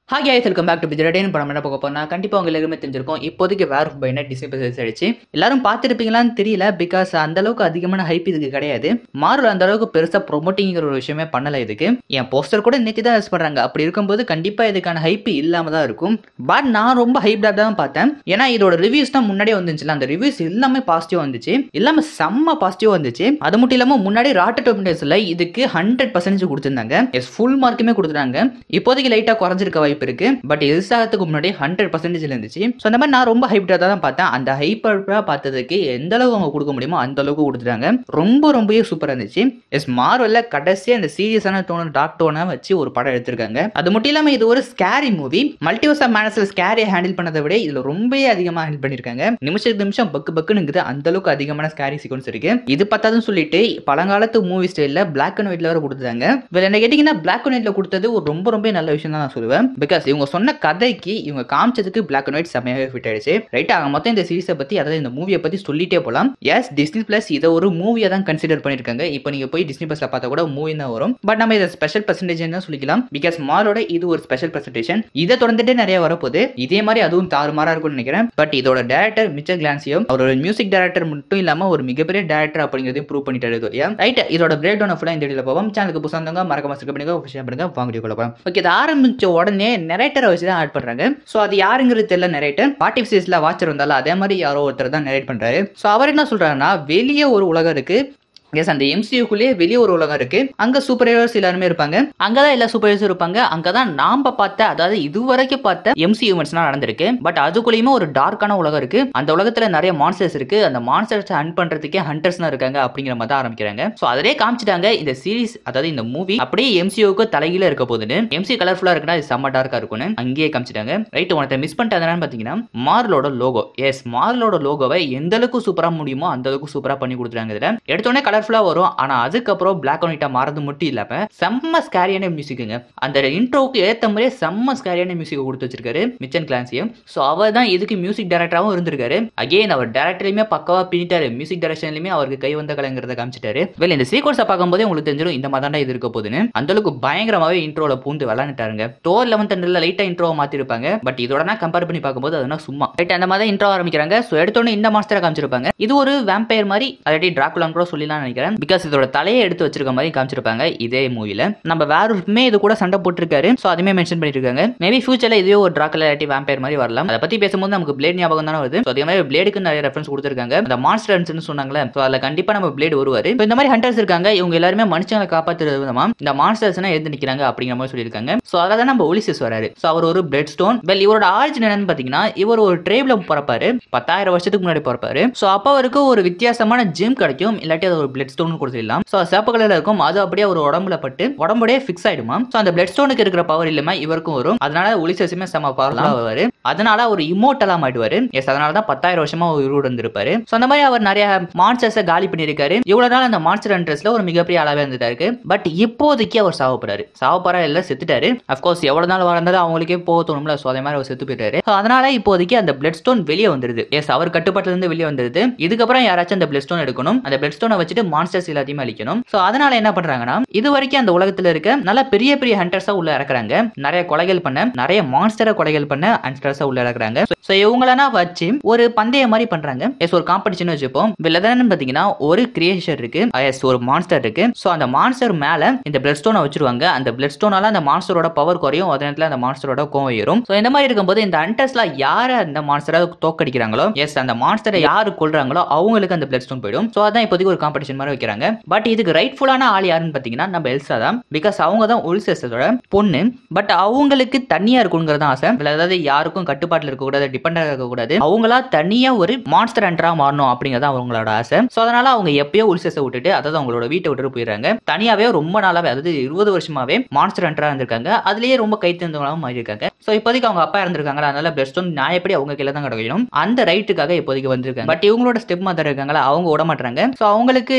hi guys welcome back to பிஜரடேன் படம் என்ன பார்க்க போனா கண்டிப்பாக உங்க எல்லாருமே தெரிஞ்சிருக்கும் இப்போதைக்கு werewolf by night Disney plus ஆயிடுச்சு எல்லாரும் பார்த்துருப்பீங்களான்னு தெரியல பிகாஸ் அந்த அளவுக்கு அதிகமான ஹைப் இதுக்கு கிடையாது மார்வல் அந்த அளவுக்கு பெருசாக ப்ரொமோட்டிங்கிற ஒரு விஷயமே பண்ணல இதுக்கு என் போஸ்டர் கூட இன்னைக்கு தான் யூஸ் பண்ணுறாங்க அப்படி இருக்கும்போது கண்டிப்பாக இதுக்கான ஹைப் இல்லாம தான் இருக்கும் பட் நான் ரொம்ப ஹைப்டாக தான் பார்த்தேன் ஏன்னா இதோட ரிவ்யூஸ் தான் முன்னாடியே வந்துச்சுல அந்த ரிவ்யூஸ் எல்லாமே பாசிட்டிவ் வந்துச்சு எல்லாமே செம்ம பாசிட்டிவ் வந்துச்சு அது மட்டும் இல்லாமல் முன்னாடி ராட்ட டொமேட்டோஸில் இதுக்கு ஹண்ட்ரட் பர்சன்டேஜ் கொடுத்துருந்தாங்க எஸ் ஃபுல் மார்க்குமே கொடுத்துட்டாங்க இப்போதைக்கு லைட்டாக குறைஞ்சிருக்க வாய்ப்பு இருக்கு பட் எதிர்சாகத்துக்கு முன்னாடி ஹண்ட்ரட் பர்சன்டேஜ் இருந்துச்சு ஸோ அந்த மாதிரி நான் ரொம்ப ஹைப்டாக தான் பார்த்தேன் அந்த ஹைப்படாக பார்த்ததுக்கு எந்த அளவுக்கு அவங்க கொடுக்க முடியுமோ அந்த அளவுக்கு கொடுத்துட்டாங்க ரொம்ப ரொம்பவே சூப்பராக இருந்துச்சு எஸ் மார்வல்ல கடைசியாக அந்த சீரியஸான டோன் டாக் டோனை வச்சு ஒரு படம் எடுத்திருக்காங்க அது மட்டும் இல்லாமல் இது ஒரு ஸ்கேரி மூவி மல்டிவர்ஸ் ஆஃப் மேனஸில் ஸ்கேரியை ஹேண்டில் பண்ணதை விட இதில் ரொம்பவே அதிகமாக ஹேண்டில் பண்ணியிருக்காங்க நிமிஷத்துக்கு நிமிஷம் பக்கு பக்குனுங்குது அந்த அளவுக்கு அதிகமான ஸ்கேரி சீக்வன்ஸ் இருக்கு இது பத்தாதுன்னு சொல்லிட்டு பழங்காலத்து மூவி ஸ்டைலில் பிளாக் அண்ட் ஒயிட்ல வர கொடுத்தாங்க இதில் என்ன கேட்டிங்கன்னா பிளாக் அண்ட் ஒயிட்ல கொடுத்தது ஒரு ரொம்ப ரொம்ப நல்ல விஷயம் தான் நான் சொல்லுவேன் பிகாஸ் இவங்க சொன்ன கதைக்கு இவங்க காமிச்சதுக்கு பிளாக் அண்ட் ஒயிட் செம்மையாகவே ஃபிட் ஆயிடுச்சு ரைட் ஆக மொத்தம் இந்த சீரிஸை பற்றி அதாவது இந்த மூவியை பற்றி சொல்லிட்டே போகலாம் எஸ் டிஸ்னி பிளஸ் இதை ஒரு மூவியை தான் கன்சிடர் பண்ணியிருக்காங்க இப்போ நீங்கள் போய் டிஸ்னி பிளஸ்ல பார்த்தா கூட மூவி தான் வரும் பட் நம்ம இதை ஸ்பெஷல் பர்சன்டேஜ் தான் சொல்லிக்கலாம் பிகாஸ் மாலோட இது ஒரு ஸ்பெஷல் பர்சன்டேஷன் இதை தொடர்ந்துட்டு நிறைய வரப்போகுது இதே மாதிரி அதுவும் தாறுமாறா இருக்கும்னு நினைக்கிறேன் பட் இதோட டேரக்டர் மிச்சர் கிளான்சியம் அவரோட மியூசிக் டேரக்டர் மட்டும் இல்லாமல் ஒரு மிகப்பெரிய டேரக்டர் அப்படிங்கிறதையும் ப்ரூவ் பண்ணிட்டாரு இல்லையா ரைட் இதோட பிரேக் டவுன் ஃபுல்லாக இந்த வீடியோவில் போவோம் சேனலுக்கு புதுசாக இருந்தாங்க மறக்காம சப்ஸ்கிரைப் பண்ணுங்க ஷேர் பண்ணுங்க வாங்க வீடியோ போகலாம் ஓகே இது ஆரம்பிச்ச உடனே நெரேட்டரை வச்சு தான் ஆட் பண்றாங்க ஸோ அது யாருங்கிறது தெரியல நெரேட்டர் பார்ட்டி சீஸ்ல வாட்சர் வந்தாலும் அதே மாதிரி யாரோ ஒருத்தர் தான் நெரேட் பண்றாரு ஸோ அவர் என்ன சொல்றாருன்னா வெளியே ஒரு உலகம் இருக்கு எஸ் அந்த எம்சியூக்குள்ளேயே வெளியே ஒரு உலகம் இருக்கு அங்க சூப்பர் ஹீரோஸ் எல்லாருமே இருப்பாங்க அங்கதான் எல்லா சூப்பர் ஹீரோஸும் இருப்பாங்க அங்கதான் நாம பார்த்த அதாவது இதுவரைக்கும் பார்த்த எம்சி ஈவெண்ட்ஸ்லாம் நடந்திருக்கு பட் அதுக்குள்ளேயுமே ஒரு டார்க்கான உலகம் இருக்கு அந்த உலகத்துல நிறைய மான்ஸ்டர்ஸ் இருக்கு அந்த மான்ஸ்டர்ஸ் ஹண்ட் பண்றதுக்கே ஹண்டர்ஸ் இருக்காங்க அப்படிங்கிற மாதிரி தான் ஆரம்பிக்கிறாங்க ஸோ அதிலே காமிச்சிட்டாங்க இந்த சீரிஸ் அதாவது இந்த மூவி அப்படியே எம்சியூக்கு தலைகீழ இருக்க போகுதுன்னு எம்சி கலர்ஃபுல்லா இருக்குன்னா இது செம்ம டார்க்கா இருக்கும்னு அங்கேயே காமிச்சிட்டாங்க ரைட் உனத்தை மிஸ் பண்ணிட்டு என்னன்னு பாத்தீங்கன்னா மார்லோட லோகோ எஸ் மார்லோட லோகோவை எந்த அளவுக்கு சூப்பரா முடியுமோ அந்த அளவுக்கு சூப்பரா பண்ணி கொடுத்துருக்காங்க இதுல எடுத்தோடனே கலர்ஃபுல்லா வரும் ஆனா அதுக்கப்புறம் பிளாக் அண்ட் ஒயிட்டா மாறது மட்டும் இல்லாம செம்ம ஸ்கேரியான மியூசிக்குங்க அந்த இன்ட்ரோக்கு ஏத்த மாதிரியே செம்ம ஸ்கேரியான மியூசிக் கொடுத்து வச்சிருக்காரு மிச்சன் கிளான்சியம் ஸோ அவர் தான் இதுக்கு மியூசிக் டைரக்டராகவும் இருந்திருக்காரு அகைன் அவர் டேரக்டர்லையுமே பக்கவா பின்னிட்டாரு மியூசிக் டைரக்ஷன்லையுமே அவருக்கு கை வந்த கலைங்கிறத காமிச்சிட்டாரு வெல் இந்த சீக்வன்ஸை பார்க்கும்போதே உங்களுக்கு தெரிஞ்சிடும் இந்த மாதிரி இது இருக்க போகுதுன்னு அந்த அளவுக்கு பயங்கரமாவே இன்ட்ரோல பூந்து விளாண்டுட்டாருங்க டோர் லெவன்த் ஹண்ட்ரட்ல லைட்டா இன்ட்ரோ மாத்திருப்பாங்க பட் இதோட கம்பேர் பண்ணி பார்க்கும்போது அதுனா சும்மா ரைட் அந்த மாதிரி இன்ட்ரோ ஆரம்பிக்கிறாங்க ஸோ எடுத்தோடனே இந்த மாஸ்டரை காமிச்சிருப்பாங்க இது ஒரு வேம்பயர் மாதிரி ஆல்ரெடி டிராகுலான் கூட சொல்லலாம் நினைக்கிறேன் பிகாஸ் இதோட தலையை எடுத்து வச்சிருக்க மாதிரி காமிச்சிருப்பாங்க இதே மூவில நம்ம வேறுமே இது கூட சண்டை போட்டிருக்காரு ஸோ அதுமே மென்ஷன் பண்ணிருக்காங்க மேபி ஃபியூச்சர்ல இதே ஒரு டிராகுலா இல்லாட்டி வேம்பயர் மாதிரி வரலாம் அதை பத்தி பேசும்போது நமக்கு பிளேட் ஞாபகம் தானே வருது ஸோ அதே மாதிரி பிளேடுக்கு நிறைய ரெஃபரன்ஸ் கொடுத்துருக்காங்க அந்த மான்ஸ்டர்ஸ்னு சொன்னாங்களே ஸோ அதில் கண்டிப்பா நம்ம பிளேடு வருவாரு So, இந்த மாதிரி ஹண்டர்ஸ் இருக்காங்க இவங்க எல்லாருமே மனுஷங்களை காப்பாற்றுறது விதமா இந்த மான்ஸ்டர்ஸ்னா எழுந்து நிற்கிறாங்க அப்படிங்கிற மாதிரி சொல்லியிருக்காங்க ஸோ அதில் தான் நம்ம ஒலிசஸ் வராரு ஸோ அவர் ஒரு பிளட் ஸ்டோன் வெல் இவரோட ஆரிஜின் என்னன்னு பார்த்தீங்கன்னா இவர் ஒரு ட்ரேப்ல பிறப்பாரு பத்தாயிரம் வருஷத்துக்கு முன்னாடி பிறப்பாரு ஸோ அப்போ அவருக்கு ஒரு வித்தியாசமான ஜிம் கிடைக்கும் இல்லாட்டி அது ஒரு பிளட் ஸ்டோன் கொடுத்துடலாம் ஸோ சிவப்பு கலர்ல இருக்கும் அது அப்படியே ஒரு உடம்புல பட்டு உடம்புடைய ஃபிக்ஸ் ஆயிடுமா ஸோ அந்த பிளட் ஸ்டோனுக்கு இருக்கிற பவர் இல்லாம இவருக்கும் வரும் அதனால ஒலிசஸுமே செம பவர்லாம் வருவாரு அதனால ஒரு இமோட்டலா மாட்டுவாரு எஸ் அதனால தான் பத்தாயிரம் வருஷமா உயிரோடு இருந்திருப்பாரு ஸோ அந்த மாதிரி அவர் நிறைய மான்ஸ்டர்ஸை காலி பண்ணியிருக்காரு இவ்வளவு நாள் அந்த மான்ஸ்டர் ஹண்டர்ஸ்ல ஒரு மிகப்பெரிய அளவே இருந்துட்டாரு பட் இப்போதைக்கு அவர் சாவப்படுறாரு சாவப்படுறா இல்ல செத்துட்டாரு அஃப்கோர்ஸ் எவ்வளவு நாள் வாழ்ந்தது அவங்களுக்கே போக தோணும்ல ஸோ அதே மாதிரி அவர் செத்து போயிட்டாரு So, அதனால இப்போதைக்கு அந்த பிளட் ஸ்டோன் வெளியே வந்துருது எஸ் அவர் கட்டுப்பாட்டுல இருந்து வெளியே வந்துருது இதுக்கப்புறம் யாராச்சும் அந்த பிளட் ஸ்டோன் எடுக்கணும் அந்த பிளட் ஸ்டோனை வச்சுட்டு மான்ஸ்டர்ஸ் எல்லாத்தையுமே அழிக்கணும் ஸோ அதனால என்ன பண்றாங்கன்னா இது வரைக்கும் அந்த உலகத்துல இருக்க நல்ல பெரிய பெரிய ஹண்டர்ஸா உள்ள இறக்குறாங்க நிறைய கொலைகள் பண்ண நிறைய மான்ஸ்டரை கொலைகள் பண்ண ஹண்டர்ஸா உள்ள இறக்குறாங்க ஸோ இவங்களனா வச்சு ஒரு பந்தயம் மாதிரி பண்றாங்க எஸ் ஒரு காம்படிஷன் வச்சுப்போம் இதுல என்னன்னு பாத்தீங்கன்னா ஒரு கிரியேஷன் இருக்கு எஸ் ஒரு மான்ஸ்டர் இருக்கு ஸோ அந்த மான்ஸ்டர் மேல இந்த பிளட் ஸ்டோனை வச்சிருவாங்க அந்த பிளட் ஸ்டோனால அந்த மான்ஸ்டரோட பவர் குறையும் அதே நேரத்தில் அந்த மான்ஸ்டரோட கோவம் ஏறும் ஸோ இந்த மாதிரி இருக்கும்போது இந்த ஹண்டர்ஸ்லாம் யாரை அந்த மான்ஸ்டரை தோக்கடிக்கிறாங்களோ எஸ் அந்த மான்ஸ்டரை யாரு கொள்றாங்களோ அவங்களுக்கு அந்த பிளட் ஸ்டோன் போயிடும் ஸோ அதான் இப்போதைக்கு ஒரு காம்படிஷன் மாதிரி வைக்கிறாங்க பட் இதுக்கு ரைட்ஃபுல்லான ஆள் யாருன்னு பார்த்தீங்கன்னா நம்ம எல்சா தான் பிகாஸ் அவங்க தான் உல்சஸோட பொண்ணு பட் அவங்களுக்கு தனியா இருக்கணுங்கிறது தான் ஆசை இதுல அதாவது யாருக்கும் கட்டுப்பாட்டில் இருக்கக்கூடாது டிபெண்டாக இருக்கக்கூடாது அவங்களா தனியா ஒரு மான்ஸ்டர் ஹண்டரா மாறணும் அப்படிங்கிறது அவங்களோட ஆசை ஸோ அதனால அவங்க எப்பயோ உல்சஸை விட்டுட்டு அதாவது அவங்களோட வீட்டை விட்டுட்டு போயிடுறாங்க தனியாவே ரொம்ப நாளாவே அதாவது இருபது வருஷமாவே மான்ஸ்டர் ஹண்டரா இருந்திருக்காங்க அதுலயே ரொம்ப கை தேர்ந்தவங்களாகவும் மாறி இருக்காங்க ஸோ இப்போதைக்கு அவங்க அப்பா இருந்திருக்காங்க அதனால பெஸ்ட் ஸ்டோன் நியாயப்படி அவங்க கீழே தான் கிடைக்கணும் அந்த ரைட்டுக்காக இப்போதைக்கு வந்திருக்காங்க பட் இவங்களோட ஸ்டெப் மதர் இருக்காங்களா அவங்க விட மாட்டாங்க ஸோ அவங்களுக்கு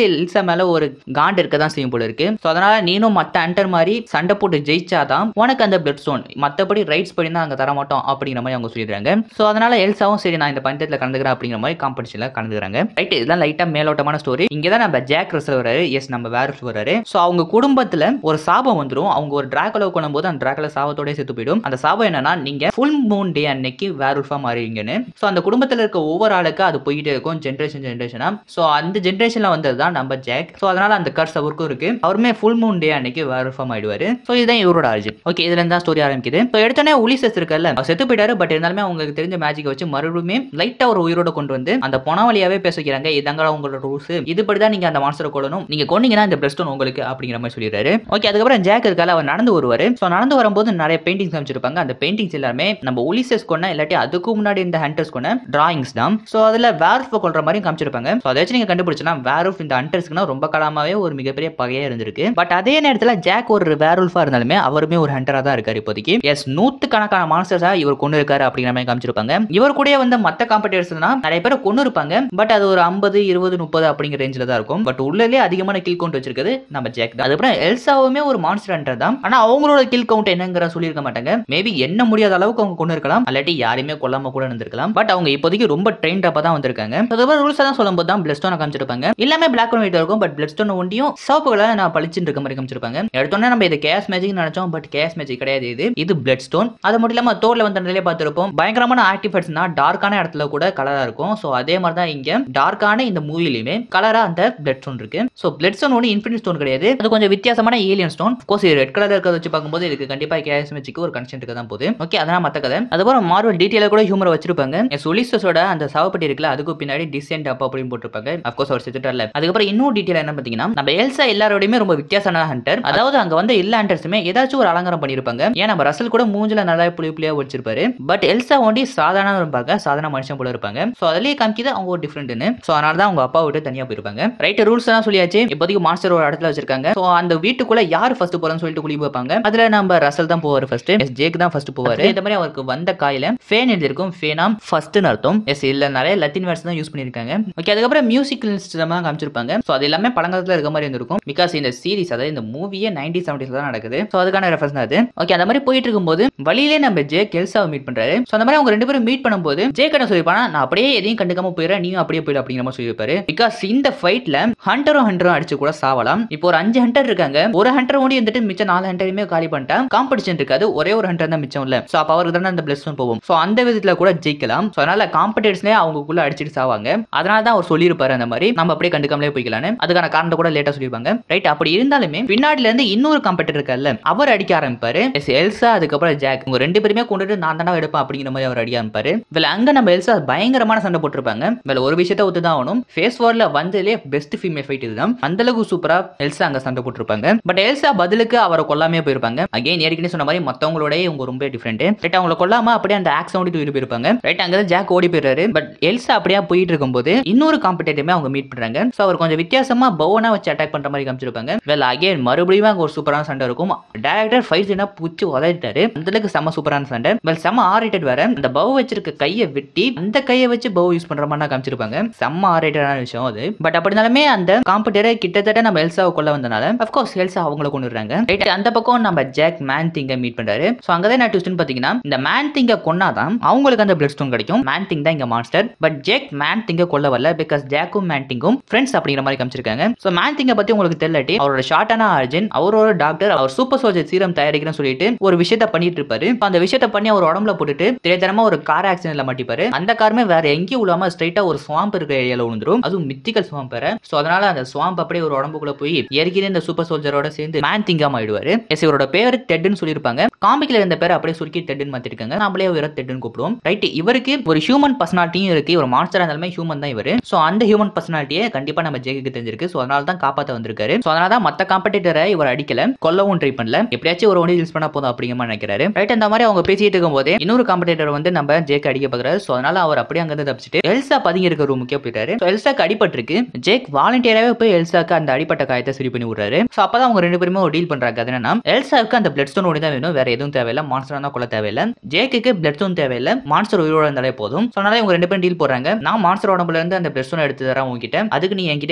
எல்சா மேல ஒரு காண்ட் இருக்க தான் செய்யும் போல இருக்கு ஸோ அதனால நீனும் மற்ற அண்டர் மாதிரி சண்டை போட்டு ஜெயிச்சாதான் உனக்கு அந்த பிளட் ஸ்டோன் மற்றபடி ரைட்ஸ் படி தான் அங்கே தர மாட்டோம் அப்படிங்கிற மாதிரி அவங்க சொல்லிடுறாங்க ஸோ அதனால எல்சாவும் சரி நான் இந்த பந்தயத்தில் கலந்துக்கிறேன் அப்படிங்கிற மாதிரி காம்படிஷனில் கலந்துக்கிறாங்க ரைட் இதெல்லாம் லைட்டாக மேலோட்டமான ஸ்டோரி இங்கே தான் நம்ம ஜாக் ரசல் வராரு எஸ் நம்ம வேர் வராரு ஸோ அவங்க குடும்பத்தில் ஒரு சாபம் வந்துடும் அவங்க ஒரு டிராகலை கொள்ளும்போது அந்த டிராகலை சாபத்தோடய செத்து போயிடும் அந்த சாபம் என்னன்னா நீங்க ஃபுல் மூன் டே அன்னைக்கு வேர்ஃபா மாறுவீங்கன்னு ஸோ அந்த குடும்பத்தில் இருக்க ஒவ்வொரு ஆளுக்கு அது போயிட்டே இருக்கும் ஜென்ரேஷன் ஜென்ரேஷனா ஸோ அந்த ஜென்ரேஷன்ல வந்தது தான் நம்ம ஜாக் ஸோ அதனால அந்த கர்ஸ் அவருக்கும் இருக்கு அவருமே ஃபுல் மூன் டே அன்னைக்கு வேர்ஃபா ஆயிடுவாரு ஸோ இதுதான் இவரோட ஆரிஜின் ஓகே இதுல இருந்தா ஸ்டோரி ஆரம்பிக்குது ஸோ எடுத்தோடனே உலிசஸ் இருக்குல்ல அவர் செத்து போயிட்டாரு பட் இருந்தாலுமே அவங்களுக்கு தெரிஞ்ச மேஜிக்கை வச்சு மறுபடியும் லைட்டா ஒரு உயிரோட கொண்டு வந்து அந்த பொணவழியாவே பேச வைக்கிறாங்க இதாங்களா உங்களோட ரூல்ஸ் இதுபடி தான் நீங்க அந்த மான்ஸ்டரை கொள்ளணும் நீங்க கொன்னீங்கன்னா இந்த பிளஸ்டோன் உங்களுக்கு அப்படிங்கிற மாதிரி சொல்லிடுறாரு ஓகே அதுக்கப்புறம் ஜாக் இருக்கால அவர் நடந்து வருவாரு ஸோ நடந்து வரும்போது நிறைய பெயிண்டிங்ஸ் அமைச்சிருப்பாங்க அந்த பெயிண்டிங்ஸ் எல்லாமே நம்ம ஒலிசஸ் கொண்ட இல்லாட்டி அதுக்கு முன்னாடி இந்த ஹண்டர்ஸ் கொண்ட டிராயிங்ஸ் தான் ஸோ அதில் வேர்ஃப் கொள்ற மாதிரி காமிச்சிருப்பாங்க ஸோ அதை வச்சு நீங்க கண்டுபிடிச்சனா வேர்ஃப் இந்த ஹண்டர்ஸ்க்குனா ரொம்ப காலமாவே ஒரு மிகப்பெரிய பகையா இருந்திருக்கு பட் அதே நேரத்தில் ஜாக் ஒரு வேர்ஃபா இருந்தாலுமே அவருமே ஒரு ஹண்டரா தான் இருக்காரு இப்போதைக்கு எஸ் நூத்து கணக்கான மான்ஸ்டர்ஸா இவர் கொண்டு இருக்காரு அப்படிங்கிற மாதிரி காமிச்சிருப்பாங்க இவர் கூட வந்து மற்ற காம்படிட்டர்ஸ்னா நிறைய பேர் கொண்டு இருப்பாங்க பட் அது ஒரு ஐம்பது இருபது முப்பது அப்படிங்கிற ரேஞ்சில் தான் இருக்கும் பட் உள்ளே அதிகமான கில் கவுண்ட் வச்சிருக்கிறது நம்ம ஜாக் தான் அதுக்கப்புறம் எல்சாவுமே ஒரு மான்ஸ்டர் ஹண்டர் தான் ஆனா அவங்களோட கில் கவுண்ட் என்னங்கிற சொல்லியிருக்க மாட்டாங்க மேபி என்ன முடியாத அளவுக்கு அவங்க கொண்டு இருக்கலாம் அல்லாட்டி யாரையுமே கொல்லாம கூட இருந்திருக்கலாம் பட் அவங்க இப்போதைக்கு ரொம்ப ட்ரெயின் அப்ப தான் வந்திருக்காங்க அதுக்கப்புறம் ரூல்ஸ் தான் சொல்லும்போது தான் பிளட் ஸ்டோனை காமிச்சிருப்பாங்க எல்லாமே பிளாக் அண்ட் ஒயிட் இருக்கும் பட் பிளட் ஸ்டோன் ஒண்டியும் சிவப்பு கலர் நான் பளிச்சுன்னு இருக்க மாதிரி காமிச்சிருப்பாங்க எடுத்தோன்னே நம்ம இது கேஸ் மேஜிக் நினைச்சோம் பட் கேஸ் மேஜிக் கிடையாது இது இது பிளட் ஸ்டோன் அது மட்டும் இல்லாம தோல்ல வந்து நிலையை பார்த்திருப்போம் பயங்கரமான ஆர்டிஃபெக்ட்ஸ்னா டார்க்கான இடத்துல கூட கலரா இருக்கும் ஸோ அதே மாதிரி தான் இங்க டார்க்கான இந்த மூவிலையுமே கலரா அந்த பிளட் ஸ்டோன் இருக்கு ஸோ பிளட் ஸ்டோன் ஒன்று இன்ஃபினிட் ஸ்டோன் கிடையாது அது கொஞ்சம் வித்தியாசமான alien stone course red colour இருக்கிறத வச்சு பார்க்கும்போது இதுக்கு கண்டிப்பா கேஸ் மேஜிக்கு ஒரு கனெக்ஷன் இருக்க தான் போகுது ஓகே அதெல்லாம் மத்த கதை அதுக்கப்புறம் மார்வல் டீட்டெயில கூட ஹியூமர் வச்சிருப்பாங்க சொலிசஸோட அந்த சாவப்பட்டி இருக்குல்ல அதுக்கு பின்னாடி டிசென்ட் அப்பா அப்படின்னு போட்டிருப்பாங்க அப்கோர்ஸ் அவர் செத்துட்டார்ல அதுக்கப்புறம் இன்னும் டீட்டெயில் என்ன பார்த்தீங்கன்னா நம்ம எல்சா எல்லாரோடையுமே ரொம்ப வித்தியாசமான ஹண்டர் அதாவது அங்க வந்து எல்லா ஹண்டர்ஸுமே ஏதாச்சும் ஒரு அலங்காரம் பண்ணியிருப்பாங்க ஏன் நம்ம ரசல் கூட மூஞ்சில நல்லா புளி புளியா வச்சிருப்பாரு பட் எல்சா ஒண்டி சாதாரண இருப்பாங்க சாதாரண மனுஷன் போல இருப்பாங்க ஸோ அதுலயே காமிக்குது அவங்க ஒரு டிஃப்ரெண்ட்னு ஸோ அதனால தான் அவங்க அப்பா விட்டு தனியா போயிருப்பாங்க ரைட் ரூல்ஸ் எல்லாம் சொல்லியாச்சு இப்போதைக்கு மாஸ்டர் ஒரு இடத்துல வச்சிருக்காங்க ஸோ அந்த வீட்டுக்குள்ள யார் ஃபர்ஸ்ட் போறோம்னு சொல்லிட்டு குழி வைப்பாங்க அதுல நம்ம ரசல் தான் போவார் ஃபர்ஸ்ட் எஸ் ஜேக் தான் ஃபர்ஸ்ட் போவார் இந்த மாதிரி அவருக்கு வந்த காயில ஃபேன் எழுதிருக்கும் ஃபேனாம் ஃபர்ஸ்ட்னு அர்த்தம் எஸ் இல்ல நிறைய லத்தின் வேர்ட்ஸ் தான் யூஸ் பண்ணிருக்காங்க ஓகே அதுக்கப்புறம் மியூசிக் தான் காமிச்சிருப்பாங்க ஸோ அது எல்லாமே பழங்காலத்துல இருக்க மாதிரி இருந்திருக்கும் பிகாஸ் இந்த சீரிஸ் அதாவது இந்த மூவியே நைன்டி செவன்டிஸ்ல தான் நடக்குது ஸோ அதுக்கான ரெஃபரன்ஸ் தான் அது ஓகே அந்த மாதிரி போயிட்டு இருக்கும்போது வழியிலே நம்ம ஜே கெல்சாவை மீட் பண்றாரு ஸோ அந்த மாதிரி அவங்க ரெண்டு பேரும் மீட் பண்ணும்போது ஜே என்ன சொல்லிருப்பானா நான் அப்படியே எதையும் கண்டுக்காம போயிடுறேன் நீயும் அப்படியே போயிடு அப்படிங்கிற மாதிரி சொல்லியிருப்பாரு பிகாஸ் இந்த ஃபைட்ல ஹண்டரும் ஹண்டரும் அடிச்சு கூட சாவலாம் இப்போ ஒரு அஞ்சு ஹண்டர் இருக்காங்க ஒரு ஹண்டர் ஓடி வந்துட்டு மிச்சம் நாலு ஹண்டரையுமே காலி பண்ணிட்டா காம்படிஷன் இருக்காது ஒரே ஒரு ஹண்டர் தான் மிச்சம் இல்ல ஸோ அப்போ அவருக்கு தானே அந்த பிளஸ் போகும் ஸோ அந்த விதத்துல கூட ஜெயிக்கலாம் ஸோ அதனால காம்படிஷனே அவங்களுக்குள்ள அடிச்சிட்டு சாவாங்க அதனால தான் அவர் சொல்லியிருப்பாரு அந்த மாதிரி நம்ம அப்படியே கண்டுக்காமலே போய்க்கலான்னு அதுக்கான காரணத்தை கூட லேட்டா சொல்லியிருப்பாங்க ரைட் அப்படி இருந்தாலுமே பின்னாடில இருந்து இன்னொரு காம்பெட்டர் இருக்கார்ல அவர் அடிக்க ஆரம்பிப்பாரு எஸ் எல்சா அதுக்கப்புறம் ஜாக் உங்க ரெண்டு பேருமே கொண்டுட்டு நான் தானே எடுப்பேன் அப்படிங்கிற மாதிரி அவர் அடிக்க ஆரம்பிப்பாரு இதுல அங்க நம்ம எல்சா பயங்கரமான சண்டை போட்டிருப்பாங்க இதுல ஒரு விஷயத்த ஒத்து தான் ஆகணும் ஃபேஸ் வார்ல வந்ததுலே பெஸ்ட் ஃபீமேல் ஃபைட் இதுதான் அந்த அளவுக்கு சூப்பரா எல்சா அங்க சண்டை போட்டிருப்பாங்க பட் எல்சா பதிலுக்கு அவரை கொல்லாமே போயிருப்பாங்க அகைன் ஏற்கனவே சொன்ன மாதிரி மத்தவங்களோட இவங்க ரொம்ப டிஃப்ரெண்ட் ரைட் அவங்கள கொல்லாம அப்படியே அந்த ஆக்ஸ் ஓடி தூக்கிட்டு போயிருப்பாங்க ரைட் அங்க ஜாக் ஓடி போயிடுறாரு பட் எல்சா அப்படியே போயிட்டு இருக்கும்போது இன்னொரு காம்படேட்டிவ்மே அவங்க மீட் பண்றாங்க ஸோ அவர் கொஞ்சம் வித்தியாசமா பவனா வச்சு அட்டாக் பண்ற மாதிரி காமிச்சிருப்பாங்க வெல் அகைன் மறுபடியும் அங்க ஒரு சூப்பரான சண்டை இருக்கும் டேரக்டர் ஃபைட் சீனா பூச்சி உதறிட்டாரு அந்த அளவுக்கு செம்ம சூப்பரான சண்டை வெல் செம்ம ஆரிட்டட் வேற அந்த பவ் வச்சிருக்க கையை வெட்டி அந்த கையை வச்சு பவ் யூஸ் பண்ற மாதிரி காமிச்சிருப்பாங்க செம்ம ஆரிட்டடான விஷயம் அது பட் அப்படினாலுமே அந்த காம்படேட்டரை கிட்டத்தட்ட நம்ம எல்சாவை கொள்ள வந்தனால அஃப்கோர்ஸ் எல்சா அவங்கள கொண்டு வர்றாங்க ரைட் அந்த பக்கம் நம்ம ஜாக் மேன் திங்க மீட் பண்றாரு ஸோ அங்கதான் நான் ட்விஸ்ட்னு பாத்தீங்கன்னா இந்த மேன் திங்க கொன்னாதான் அவங்களுக்கு அந்த பிளட் ஸ்டோன் கிடைக்கும் மேன் திங் தான் இங்க மாஸ்டர் பட் ஜேக் மேன் திங்க கொல்ல வரல பிகாஸ் ஜாக்கும் மேன் திங்கும் ஃப்ரெண்ட்ஸ் அப்படிங்கிற மாதிரி காமிச்சிருக்காங்க ஸோ மேன் திங்க பத்தி உங்களுக்கு தெரியலாட்டி அவரோட ஷார்ட்டான ஆர்ஜின் அவரோட டாக்டர் அவர் சூப்பர் சோல்ஜர் சீரம் தயாரிக்கிறேன்னு சொல்லிட்டு ஒரு விஷயத்த பண்ணிட்டு இருப்பாரு So, அந்த விஷயத்த பண்ணி அவர் உடம்புல போட்டுட்டு தெரியாதனமா ஒரு கார் ஆக்சிடென்ட்ல மாட்டிப்பாரு அந்த காருமே வேற எங்கேயும் விழாம ஸ்ட்ரைட்டா ஒரு ஸ்வாம்ப் இருக்கிற ஏரியால விழுந்துரும் அதுவும் மித்திக்கல் ஸ்வாம்ப் வேற ஸோ அதனால அந்த ஸ்வாம்ப் அப்படியே ஒரு உடம்புக்குள்ள போய் ஏற்கனவே இந்த சூப்பர் சோல்ஜரோட சேர்ந்து மேன் திங்காம ஆயிடுவாரு எஸ் இவரோட பேர் டெட்னு சொல்லியிருப்பாங்க காமிக்ல இருந்த பேர் அப்படியே சுருக்கி டெட்னு மாத்திருக்காங்க நம்மளே இவரை டெட்னு கூப்பிடுவோம் ரைட் இவருக்கு ஒரு ஹியூமன் பர்சனாலிட்டியும் இருக்கு ஒரு மான்ஸ்டர் இருந்தாலுமே ஹியூமன் தான் இவர் ஸோ அந்த ஹியூமன் பர்சனாலிட்டியை கண்டிப்பா நம்ம ஜெயிக்கு தெரிஞ்சிருக்கு ஸோ அதனால தான் காப்பாத்த வந்திருக்காரு ஸோ அதனால தான் மத்த காம்படிட்டரை இவர் அடிக்கல கொல்லவும் ட்ரை பண்ணல எப்படியாச்சும் ஒரு ஒன்று யூஸ் பண்ணா போதும் அப்படிங்கிற மாதிரி நினைக்கிறாரு ரைட் அந்த மாதிரி அவங்க பேசிட்டு இருக்கும் போதே இன்னொரு காம்படிட்டர் வந்து நம்ம ஜேக் அடிக்க பார்க்குறாரு ஸோ அதனால அவர் அப்படியே அங்கிருந்து தப்பிச்சிட்டு எல்சா பதுங்கி இருக்க ரூமுக்கே போயிட்டாரு ஸோ எல்சாக்கு அடிபட்டிருக்கு ஜேக் வாலண்டியராகவே போய் எல்சாக்கு அந்த அடிப்பட்ட காயத்தை சரி பண்ணி விடுறாரு ஸோ அப்பதான் அவங்க ரெண்டு பேருமே ஒரு டீல் பண்றாங்க அது என்னன்னா எல்சாவுக்கு அந்த பிளட் ஸ்டோன் ஒன்று தான் வேணும் வேற எதுவும் தேவையில்ல மான்ஸ்டர் தான் கொள்ள தேவையில்ல ஜேக்கு பிளட் ஸ்டோன் தேவையில்ல மான்ஸ்டர் உயிரோட இருந்தாலே போதும் ஸோ அதனால இவங்க ரெண்டு பேரும் டீல் போடுறாங்க நான் மான்ஸ்டர் உடம்புல இருந்து அந்த பிளட் ஸ்டோன் எடுத்து தரேன் உங்ககிட்ட அதுக்கு நீ என்கிட்ட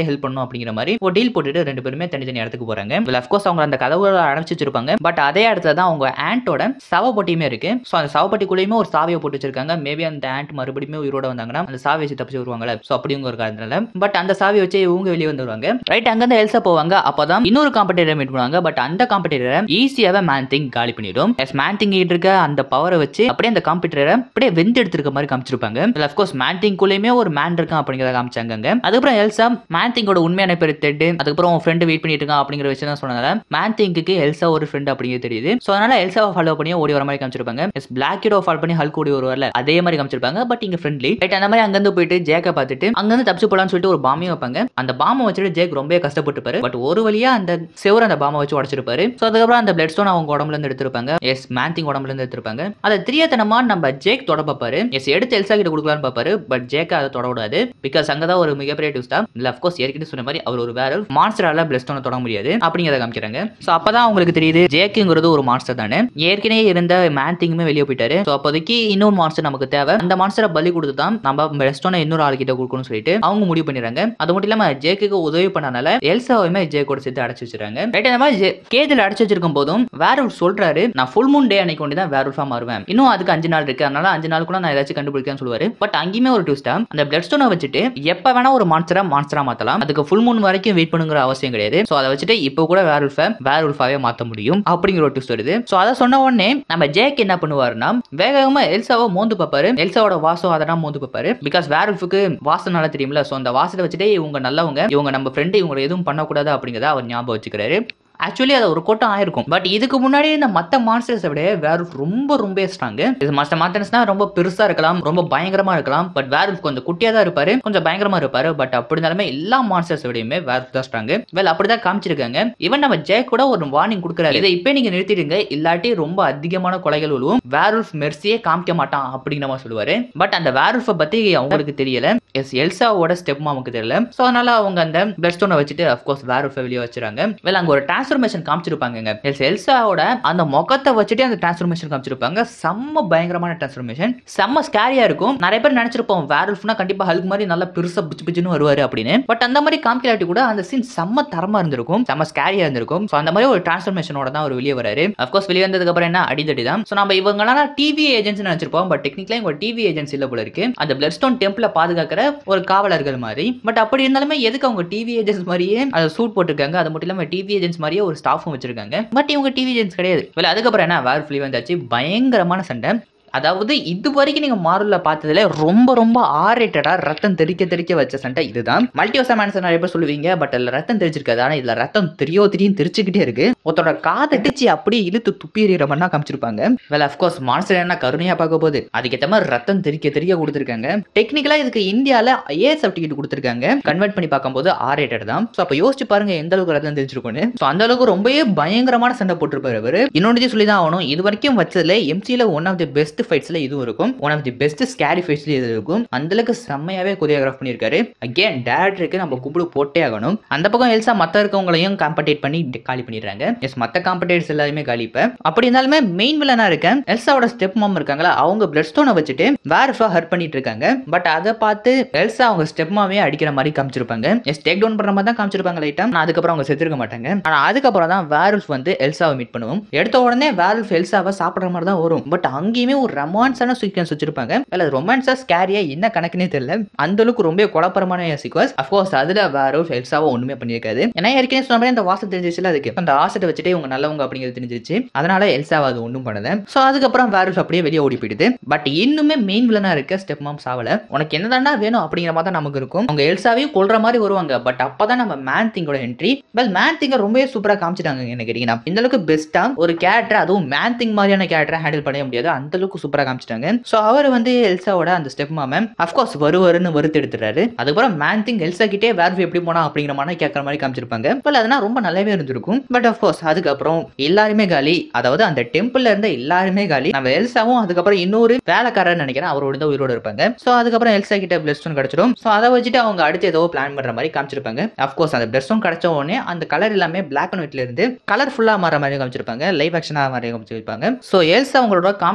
ஹெல்ப் பண்ணும் அப்படிங்கிற மாதிரி ஒரு டீல் போட்டுட்டு ரெண்டு பேருமே தனித்தனி இடத்துக்கு போறாங்க well of course அவங்க அந்த கதவுகளை அடைச்சு வச்சிருப்பாங்க பட் அதே இடத்துல தான் அவங்க ஆண்டோட சவப்பட்டியுமே இருக்கு ஸோ அந்த சவப்பட்டிக்குள்ளேயுமே ஒரு சாவியை போட்டு வச்சிருக்காங்க மேபி அந்த ஆண்ட் மறுபடியும் உயிரோட வந்தாங்கன்னா அந்த சாவி வச்சு தப்பிச்சு வருவாங்கல்ல ஸோ அப்படிங்க ஒரு காரணத்துல பட் அந்த சாவி வச்சு இவங்க வெளியே வந்துருவாங்க ரைட் அங்கிருந்து எல்சா போவாங்க அப்பதான் இன்னொரு காம்படிட்டர் மீட் பண்ணுவாங்க பட் அந்த காம்படிட்டரை ஈஸியாவே மேன் திங் காலி பண்ணிடும் எஸ் மேன் திங் இருக்க அந்த பவரை வச்சு அப்படியே அந்த காம்படிட்டரை அப்படியே வெந்து எடுத்திருக்க மாதிரி காமிச்சிருப்பாங்க அஃப்கோர்ஸ் மேன் திங்குள்ளேயுமே ஒரு மேன் இருக்கான் அப்படிங்கிறத காமிச்சாங்க அதுக்கப்புறம் எல்சா மேன் திங்கோட உண்மையான பேர் தெட்டு அதுக்கப்புறம் உன் ஃப்ரெண்டு வெயிட் பண்ணிட்டு இருக்கான் அப்படிங்கிற விஷயம் தான் சொன்னதால மேன் திங்க்கு எல்சா ஒரு ஃப்ரெண்ட் அப்படிங்கிறது தெரியுது ஸோ அதனால எல்சாவை ஃபாலோ பண்ணி ஓடி வர மாதிரி காமிச்சிருப்பாங்க எஸ் பிளாக் ஹீரோ ஃபாலோ பண்ணி ஹல்க் ஓடி வருவார்ல அதே மாதிரி காமிச்சிருப்பாங்க பட் இங்க ஃப்ரெண்ட்லி ரைட் அந்த மாதிரி அங்கிருந்து போயிட்டு ஜேக்கை பார்த்துட்டு அங்கிருந்து தப்பிச்சு போலாம்னு சொல்லிட்டு ஒரு பாமையும் வைப்பாங்க அந்த பாமை வச்சுட்டு ஜேக் ரொம்ப கஷ்டப்பட்டுப்பாரு பட் ஒரு வழியா அந்த செவர அந்த பாமை வச்சு உடச்சிருப்பாரு ஸோ அதுக்கப்புறம் அந்த பிளட் ஸ்டோன் அவங்க உடம்புல இருந்து எடுத்திருப்பாங்க எஸ் மேன்திங் உடம்புல இருந்து எடுத்திருப்பாங்க அதை திரியத்தனமா நம்ம ஜேக் தொட பார்ப்பாரு எஸ் எடுத்து எல்சா கிட்ட கொடுக்கலான்னு பார்ப்பாரு பட் ஜேக் அதை தொட விடாது பிகாஸ் அங்கதான் ஒரு மிகப்பெரிய ட்விஸ்டா இல்ல அஃப்கோர்ஸ் ஏற்கனவே சொன்ன மாதிரி அவர் ஒரு வேற மான்ஸ்டரால பிளட் ஸ்டோனை தொட முடியாது அப்படிங்கிறத காமிக்கிறாங்க ஸோ அப்பதான் அவங்களுக்கு தெரியுது ஜேக்குங்கிறது ஒரு மான்ஸ்டர் தானே ஏற்கனவே இருந்த மேன் திங்குமே வெளியே போயிட்டாரு ஸோ அப்போதைக்கு இன்னொரு மான்ஸ்டர் நமக்கு தேவை அந்த மான்ஸ்டரை பலி கொடுத்து தான் நம்ம பிளட் ஸ்டோனை இன்னொரு ஆளுகிட்ட கொடுக்கணும்னு சொல்லிட்டு அவங்க முடிவு பண்ணிடுறாங்க அது மட்டும் இல்லாம ஜேக்குக்கு உதவி பண்ணனால எல்சாவையுமே ஜேக்கோட சேர்த்து அடைச்சு வச்சிருக்காங்க ரைட் அந்த மாதிரி கேதில் அடைச்சு வச்சிருக்கும் போதும் வேற சொல்றாரு நான் ஃபுல் மூன் டே அன்னைக்கு கொண்டு தான் வேற ஒரு மாறுவேன் இன்னும் அதுக்கு அஞ்சு நாள் இருக்கு அதனால அஞ்சு நாளுக்குள்ள நான் ஏதாச்சும் கண்டுபிடிக்கன்னு சொல்லுவாரு பட் அங்கேயுமே ஒரு ட்விஸ்டா அந்த பிளட் ஸ்டோனை வச்சுட்டு எப்ப வேணா ஒரு மான்ஸ்டரா மான்ஸ்டரா மாத்தலாம் அதுக்கு ஃபுல் மூன் வரைக்கும் வெயிட் பண்ணுங்கிற அவசியம் கிடையாது ஸோ அதை வச்சுட்டு இப்போ கூட வேற உல்ஃபை வேற உல்ஃபாவே மாத்த முடியும் அப்படிங்கிற ஒரு ட்விஸ்ட் வருது ஸோ அதை சொன்ன உடனே நம்ம ஜேக் என்ன பண்ணுவாருன்னா வேக வேகமா எல்சாவை மோந்து பார்ப்பாரு எல்சாவோட வாசம் அதெல்லாம் மோந்து பார்ப்பாரு பிகாஸ் வேற உல்ஃபுக்கு வாசம் நல்லா தெரியும்ல ஸோ அந்த வாசத்தை வச்சுட்டு இவங்க நல்லவங்க இவங்க நம்ம ஃப்ரெண்டு இவங்க எதுவும் பண்ணக்கூடாது அப்படிங்கிறத அவர் ஞாபகம் வச்சுக்கிறாரு ஆக்சுவலி அது ஒரு கோட்டம் ஆயிருக்கும் பட் இதுக்கு முன்னாடி இந்த மற்ற மான்ஸ்டர்ஸை விட வேற ரொம்ப ரொம்ப ஸ்ட்ராங் இது மற்ற மான்ஸ்டர்ஸ்னா ரொம்ப பெருசா இருக்கலாம் ரொம்ப பயங்கரமா இருக்கலாம் பட் வேற கொஞ்சம் குட்டியா தான் இருப்பாரு கொஞ்சம் பயங்கரமா இருப்பாரு பட் அப்படி இருந்தாலுமே எல்லா மான்ஸ்டர்ஸ் விடையுமே வேற தான் ஸ்ட்ராங் வேல் அப்படிதான் காமிச்சிருக்காங்க ஈவன் நம்ம ஜே கூட ஒரு வார்னிங் கொடுக்குறாரு இதை இப்போ நீங்க நிறுத்திடுங்க இல்லாட்டி ரொம்ப அதிகமான கொலைகள் விழுவும் வேர்ல்ஃப் மெர்சியே காமிக்க மாட்டான் அப்படிங்கிற மாதிரி சொல்லுவாரு பட் அந்த வேர்ல்ஃபை பத்தி அவங்களுக்கு தெரியல எஸ் எல்சாவோட ஸ்டெப் மாமுக்கு தெரியல ஸோ அதனால அவங்க அந்த பிளட் ஸ்டோனை வச்சுட்டு அஃப்கோர்ஸ் வேர்ல்ஃபை வெளியே வச்சிருக்காங்க வேல் அங்க ஒரு டிரான்ஸ்ஃபர்மேஷன் காமிச்சிருப்பாங்க எல்ஸ் எல்சாவோட அந்த முகத்தை வச்சுட்டு அந்த டிரான்ஸ்ஃபர்மேஷன் காமிச்சிருப்பாங்க செம்ம பயங்கரமான டிரான்ஸ்ஃபர்மேஷன் செம்ம ஸ்கேரியா இருக்கும் நிறைய பேர் நினைச்சிருப்போம் வேர்ல்ஃப்னா கண்டிப்பா ஹல்க் மாதிரி நல்லா பெருசா பிச்சு பிச்சுன்னு வருவாரு அப்படின்னு பட் அந்த மாதிரி காமிக்கலாட்டி கூட அந்த சீன் செம்ம தரமா இருந்திருக்கும் செம்ம ஸ்கேரியா இருந்திருக்கும் ஸோ அந்த மாதிரி ஒரு டிரான்ஸ்ஃபர்மேஷனோட தான் அவர் வெளியே வராரு அஃப்கோர்ஸ் வெளியே வந்ததுக்கு அப்புறம் என்ன அடிதடி தான் ஸோ நம்ம இவங்களாம் டிவி ஏஜென்சி நினைச்சிருப்போம் பட் டெக்னிக்கலா இவங்க டிவி ஏஜென்சி இல்ல போல இருக்கு அந்த பிளட் ஸ்டோன் டெம்பிள பாதுகாக்கிற ஒரு காவலர்கள் மாதிரி பட் அப்படி இருந்தாலுமே எதுக்கு அவங்க டிவி ஏஜென்ட்ஸ் மாதிரியே அதை சூட் போட்டிருக்காங்க அது மட்டும் இல்லாம டிவி ஏஜென்ட்ஸ் மாதிரியே ஒரு ஸ்டாஃபும் வச்சிருக்காங்க பட் இவங்க டிவி ஏஜென்ட்ஸ் கிடையாது வேலை அதுக்கப்புறம் என்ன வேர் ஃபிளி வந்தாச்சு பயங்கரமான சண்டை அதாவது இது வரைக்கும் நீங்க மாரல்ல பார்த்ததுல ரொம்ப ரொம்ப ஆரேட்டடா ரத்தம் தெறிக்க தெறிக்க வச்ச சண்டை இதுதான் மல்டிவர்சா மேன்சன் நிறைய பேர் சொல்லுவீங்க பட் அதுல ரத்தம் தெரிச்சிருக்காது ஆனா இதுல ரத்தம் தெரியோ தெரியும் தெரிச்சுக்கிட்டே இருக்கு ஒருத்தரோட காதடிச்சு அப்படியே இழுத்து துப்பி எறிகிற மாதிரி காமிச்சிருப்பாங்க வேலை அஃப்கோர்ஸ் மான்சர் என்ன கருணையா பார்க்க போகுது அதுக்கேற்ற மாதிரி ரத்தம் தெறிக்க தெரிய கொடுத்துருக்காங்க டெக்னிக்கலா இதுக்கு இந்தியால ஏ சர்டிஃபிகேட் கொடுத்துருக்காங்க கன்வெர்ட் பண்ணி பார்க்கும்போது ஆரேட்டட் தான் ஸோ அப்போ யோசிச்சு பாருங்க எந்த அளவுக்கு ரத்தம் தெரிஞ்சிருக்கும்னு ஸோ அந்த அளவுக்கு ரொம்பவே பயங்கரமான சண்டை போட்டிருப்பாரு அவர் இன்னொன்று சொல்லி தான் ஆகணும் இது வரைக்கும் வச்சதுல எம்சியில் ஒன் ஆஃப் தி பெஸ்ட் ஃபைட்ஸ்ல இதுவும் இருக்கும் one of the best scary ஃபைட்ஸ்ல இது இருக்கும் அந்த அளவுக்கு செம்மையாவே கொரியோகிராஃப் பண்ணியிருக்காரு அகேன் டேரக்டருக்கு நம்ம கும்பிடு போட்டே ஆகணும் அந்த பக்கம் எல்சா மற்ற இருக்கவங்களையும் காம்படேட் பண்ணி காலி பண்ணிடுறாங்க எஸ் மற்ற காம்படேட்டர்ஸ் எல்லாருமே காலி இப்போ அப்படி இருந்தாலுமே மெயின் வில்லனா இருக்கேன் எல்சாவோட ஸ்டெப் மாம் இருக்காங்களா அவங்க பிளட் ஸ்டோனை வச்சுட்டு வேர்ஃபா ஹர்ட் பண்ணிட்டு இருக்காங்க பட் அதை பார்த்து எல்சா அவங்க ஸ்டெப் மாவே அடிக்கிற மாதிரி காமிச்சிருப்பாங்க எஸ் டேக் டவுன் பண்ற மாதிரி தான் காமிச்சிருப்பாங்க லைட்டா ஆனா அதுக்கப்புறம் அவங்க செத்துருக்க மாட்டாங்க ஆனா அதுக்கப்புறம் தான் வேர்ல்ஃப் வந்து எல்சாவை மீட் பண்ணுவோம் எடுத்த உடனே வேர்ல்ஃப் எல்சாவை சாப்பிடுற மாதிரி தான் வரும் பட் அங்கேயுமே ஒரு ரொமான்ஸான சீக்வன்ஸ் வச்சிருப்பாங்க இல்ல ரொமான்ஸா ஸ்கேரியா என்ன கணக்குனே தெரியல அந்த அளவுக்கு ரொம்ப குழப்பரமான சீக்வன்ஸ் அஃப்கோர்ஸ் அதுல வேர்ல்ஃப் எல்சாவை ஒண்ணுமே பண்ணியிருக்காது ஏன்னா ஏற்கனவே சொன்ன மாதிரி அந்த வாசம் தெரிஞ்சிச்சுல அதுக்கு அந்த ஆசத்தை வச்சுட்டே இவங்க நல்லவங்க அப்படிங்கிறது தெரிஞ்சிச்சு அதனால எல்சாவை அது ஒன்றும் பண்ணல ஸோ அதுக்கப்புறம் வேர்ல்ஃப் அப்படியே வெளியே ஓடி போயிடுது பட் இன்னுமே மெயின் வில்லனா இருக்க ஸ்டெப் மாம் சாவல உனக்கு என்னதானா வேணும் அப்படிங்கிற மாதிரி தான் நமக்கு இருக்கும் அவங்க எல்சாவையும் கொல்ற மாதிரி வருவாங்க பட் அப்பதான் நம்ம மேன் திங்கோட என்ட்ரி வெல் மேன் திங்க ரொம்பவே சூப்பரா காமிச்சிட்டாங்க என்ன கேட்டீங்கன்னா இந்த அளவுக்கு பெஸ்டா ஒரு கேரக்டர் அதுவும் மேன் திங் மாதிரியான கேரக்டரை ஹேண்டில் பண்ண முடியாது அந்த அளவுக்கு சூப்பரா காமிச்சிட்டாங்க ஸோ அவர் வந்து எல்சாவோட அந்த ஸ்டெப் மாமன் அஃப்கோர்ஸ் வருவாருன்னு வறுத்து எடுத்துறாரு அதுக்கப்புறம் மேன் திங் எல்சா கிட்டே வேர்ஃப் எப்படி போனா அப்படிங்கிற மாதிரி கேட்கற மாதிரி காமிச்சிருப்பாங்க பட் அதெல்லாம் ரொம்ப நல்லாவே இருந்திருக்கும் பட் அஃப்கோர்ஸ் அதுக்கப்புறம் எல்லாருமே காலி அதாவது அந்த டெம்பிள்ல இருந்த எல்லாருமே காலி நம்ம எல்சாவும் அதுக்கப்புறம் இன்னொரு வேலைக்காரர் நினைக்கிறேன் அவரோட தான் உயிரோட இருப்பாங்க ஸோ அதுக்கப்புறம் எல்சா கிட்ட பிளட் ஸ்டோன் கிடைச்சிடும் ஸோ அதை வச்சுட்டு அவங்க அடுத்து ஏதோ பிளான் பண்ற மாதிரி காமிச்சிருப்பாங்க அஃப்கோர்ஸ் அந்த பிளட் ஸ்டோன் கிடைச்ச உடனே அந்த கலர் எல்லாமே பிளாக் அண்ட் ஒயிட்ல இருந்து கலர்ஃபுல்லா மாற மாதிரி காமிச்சிருப்பாங்க லைவ் ஆக்ஷனா மாதிரி காமிச்சிருப்பாங்க ஸோ எல்சா அவங்களோட காமிக் புக்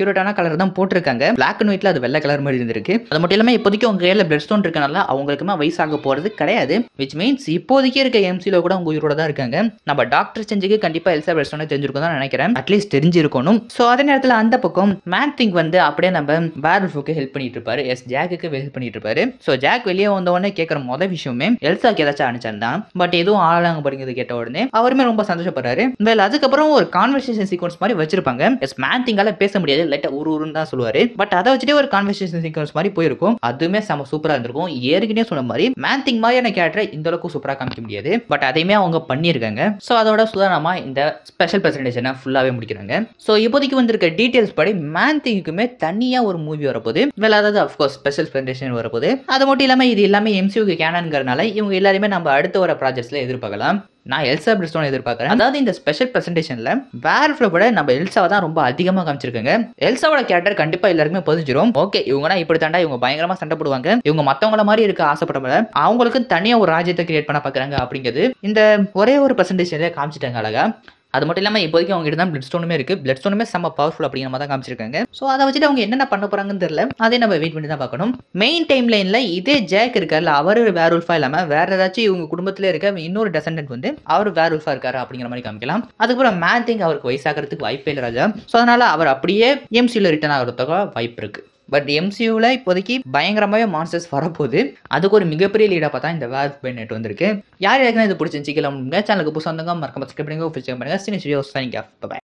அக்யூரேட்டான கலர் தான் போட்டிருக்காங்க பிளாக் அண்ட் ஒயிட்ல அது வெள்ளை கலர் மாதிரி இருந்திருக்கு அது மட்டும் இல்லாமல் இப்போதைக்கு உங்க கையில் பிளட் ஸ்டோன் இருக்கனால அவங்களுக்குமே வயசாக போறது கிடையாது விச் மீன்ஸ் இப்போதைக்கு இருக்க எம்சில கூட அவங்க உயிரோட தான் இருக்காங்க நம்ம டாக்டர் செஞ்சுக்கு கண்டிப்பா எல்சா பிளட் ஸ்டோனை தெரிஞ்சிருக்கும் தான் நினைக்கிறேன் அட்லீஸ்ட் தெரிஞ்சிருக்கணும் ஸோ அதே நேரத்தில் அந்த பக்கம் மேன் திங் வந்து அப்படியே நம்ம வேர்வுக்கு ஹெல்ப் பண்ணிட்டு இருப்பாரு எஸ் ஜாக்குக்கு ஹெல்ப் பண்ணிட்டு இருப்பாரு ஸோ ஜாக் வெளியே வந்த உடனே கேட்குற மொதல் விஷயமே எல்சாக்கு ஏதாச்சும் அனுப்பிச்சான் தான் பட் எதுவும் ஆளாங்க படிக்கிறது கேட்ட உடனே அவருமே ரொம்ப சந்தோஷப்படுறாரு வேல் அதுக்கப்புறம் ஒரு கான்வர்சேஷன் சீக்வன்ஸ் மாதிரி வச்சிருப்பாங்க எஸ் மேன் திங்கால பேச முடியாது லைட்டா ஒரு உருன்னு தான் சொல்லுவாரு பட் அதை வச்சுட்டு ஒரு கான்வர்சேஷன் சீக்வன்ஸ் மாதிரி போயிருக்கும் அதுவுமே செம சூப்பரா இருந்திருக்கும் ஏற்கனவே சொன்ன மாதிரி மேன் திங் மாதிரியான கேரக்டரை இந்த அளவுக்கு சூப்பரா காமிக்க முடியாது பட் அதையுமே அவங்க பண்ணியிருக்காங்க ஸோ அதோட சுதாரணமா இந்த ஸ்பெஷல் பிரசன்டேஷனை ஃபுல்லாவே முடிக்கிறாங்க ஸோ இப்போதைக்கு வந்திருக்க டீடைல்ஸ் படி மேன் திங்குமே தனியா ஒரு மூவி வரப்போகுது வேற அதாவது அஃப்கோர்ஸ் ஸ்பெஷல் பிரசன்டேஷன் வரப்போகுது அது மட்டும் இல்லாம இது எல்லாமே எம்சியூக்கு கேனங்கிறனால இவங்க எல்லாருமே நம்ம அடுத்த வர ப்ராஜெக்ட்ஸ்ல எதிர்பார்க்கலாம் நான் எல்சா பிரிஸ்டோன் எதிர்பார்க்குறேன் அதாவது இந்த ஸ்பெஷல் பிரசன்டேஷன்ல வேர்ஃப்ல விட நம்ம எல்சாவை தான் ரொம்ப அதிகமாக காமிச்சிருக்காங்க எல்சாவோட கேரக்டர் கண்டிப்பா எல்லாருக்குமே பதிஞ்சிரும் ஓகே இவங்கன்னா இப்படி தாண்டா இவங்க பயங்கரமா சண்டை போடுவாங்க இவங்க மத்தவங்கள மாதிரி இருக்க ஆசைப்படல அவங்களுக்கு தனியா ஒரு ராஜ்யத்தை கிரியேட் பண்ண பாக்குறாங்க அப்படிங்கிறது இந்த ஒரே ஒரு பிரசன்டேஷன்ல காமிச்சிட்டாங்க அழகா அது மட்டும் இல்லாமல் இப்போதைக்கு அவங்க கிட்ட தான் பிளட் ஸ்டோனுமே இருக்கு பிளட் ஸ்டோனுமே செம்ம பவர்ஃபுல் அப்படிங்கிற மாதிரி தான் காமிச்சிருக்காங்க ஸோ அதை வச்சுட்டு அவங்க என்னென்ன பண்ண போறாங்கன்னு தெரியல அதே நம்ம வெயிட் பண்ணி தான் பார்க்கணும் மெயின் டைம் லைன்ல இதே ஜேக் இருக்கார்ல அவர் வேர் உல்ஃபா இல்லாம வேற ஏதாச்சும் இவங்க குடும்பத்துல இருக்க இன்னொரு டெசண்டன்ட் வந்து அவர் வேர் உல்ஃபா இருக்காரு அப்படிங்கிற மாதிரி காமிக்கலாம் அதுக்கப்புறம் மேத்திங் அவருக்கு வயசாகிறதுக்கு வாய்ப்பே இல்லை ராஜா ஸோ அதனால அவர் அப்படியே எம்சியில் ரிட்டர்ன் ஆகிறதுக்கு வாய்ப்பு இருக்கு பட் எம்சியூவில் இப்போதைக்கு பயங்கரமாகவே மான்ஸ்டர்ஸ் வரப்போகுது அதுக்கு ஒரு மிகப்பெரிய லீடாக பார்த்தா இந்த வேர் பெனெட் வந்திருக்கு யார் யாருக்குன்னா இது பிடிச்சிருந்துச்சு கீழே சேனலுக்கு புதுசாக வந்தவங்க மறக்காம சப்ஸ்கிரைப் பண்ணுங்க பண்ணுங்க சின்ன வீடியோஸ் தேங்க்யூ பாய்